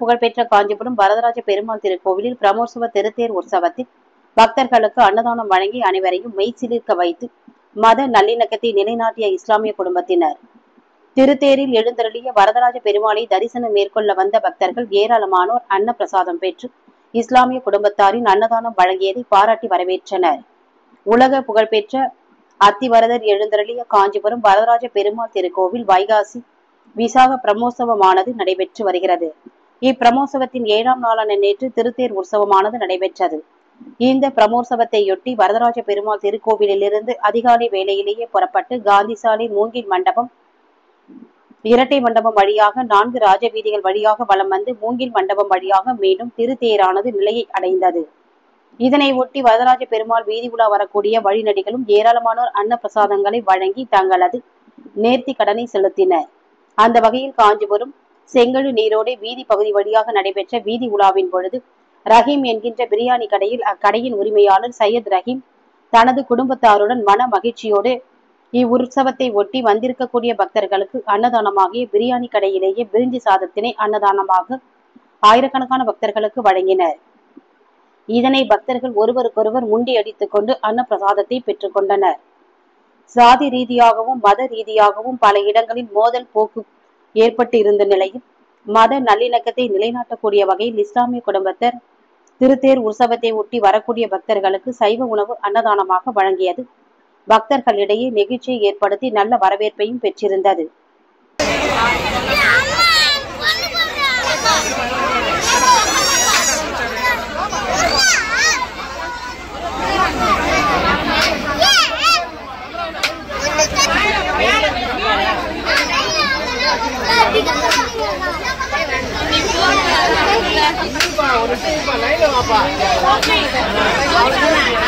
புகழ்பெற்ற காஞ்சிபுரம் வரதராஜ பெருமாள் திருக்கோவிலில் பிரமோற்சவ திருத்தேர் உற்சவத்தில் பக்தர்களுக்கு அன்னதானம் வழங்கி அனைவரையும் மெய்சிலிர்க்க வைத்து மத நல்லிணக்கத்தை நிலைநாட்டிய இஸ்லாமிய குடும்பத்தினர் திருத்தேரில் எழுந்தருளிய வரதராஜ பெருமாளை தரிசனம் மேற்கொள்ள வந்த பக்தர்கள் ஏராளமானோர் அன்ன பிரசாதம் பெற்று இஸ்லாமிய குடும்பத்தாரின் அன்னதானம் வழங்கியதை பாராட்டி வரவேற்றனர் உலக புகழ்பெற்ற அத்திவரதர் எழுந்தருளிய காஞ்சிபுரம் வரதராஜ பெருமாள் திருக்கோவில் வைகாசி விசாக பிரமோற்சவமானது நடைபெற்று வருகிறது இப்பிரமோற்சவத்தின் ஏழாம் நாளான நேற்று திருத்தேர் உற்சவமானது நடைபெற்றது இந்த பிரமோற்சவத்தையொட்டி வரதராஜ பெருமாள் திருக்கோவிலிலிருந்து அதிகாலை வேளையிலேயே புறப்பட்டு காந்தி சாலை மூங்கில் மண்டபம் இரட்டை மண்டபம் வழியாக நான்கு ராஜவீதிகள் வழியாக வலம் வந்து மூங்கில் மண்டபம் வழியாக மீண்டும் திருத்தேரானது நிலையை அடைந்தது இதனை ஒட்டி வரதராஜ பெருமாள் வீதி உலா வரக்கூடிய வழிநடிகளும் ஏராளமானோர் அன்ன பிரசாதங்களை வழங்கி தங்களது நேர்த்தி கடனை செலுத்தினர் அந்த வகையில் காஞ்சிபுரம் செங்கழு நீரோடை வீதி பகுதி வழியாக நடைபெற்ற வீதி உலாவின் பொழுது ரஹீம் என்கின்ற பிரியாணி கடையில் அக்கடையின் உரிமையாளர் சையத் ரஹீம் தனது குடும்பத்தாருடன் மன மகிழ்ச்சியோடு இவ்வுற்சவத்தை ஒட்டி வந்திருக்கக்கூடிய பக்தர்களுக்கு அன்னதானமாகிய பிரியாணி கடையிலேயே பிரிஞ்சி சாதத்தினை அன்னதானமாக ஆயிரக்கணக்கான பக்தர்களுக்கு வழங்கினர் இதனை பக்தர்கள் ஒருவருக்கொருவர் முண்டி அடித்துக் கொண்டு அன்னப்பிரசாதத்தை பெற்றுக் கொண்டனர் சாதி ரீதியாகவும் மத ரீதியாகவும் பல இடங்களில் மோதல் போக்கு ஏற்பட்டு இருந்த நிலையில் மத நல்லிணக்கத்தை நிலைநாட்டக்கூடிய வகையில் இஸ்லாமிய குடும்பத்தர் திருத்தேர் உற்சவத்தை ஒட்டி வரக்கூடிய பக்தர்களுக்கு சைவ உணவு அன்னதானமாக வழங்கியது பக்தர்களிடையே நெகிழ்ச்சியை ஏற்படுத்தி நல்ல வரவேற்பையும் பெற்றிருந்தது ஒரு லைன்ல வாப்பா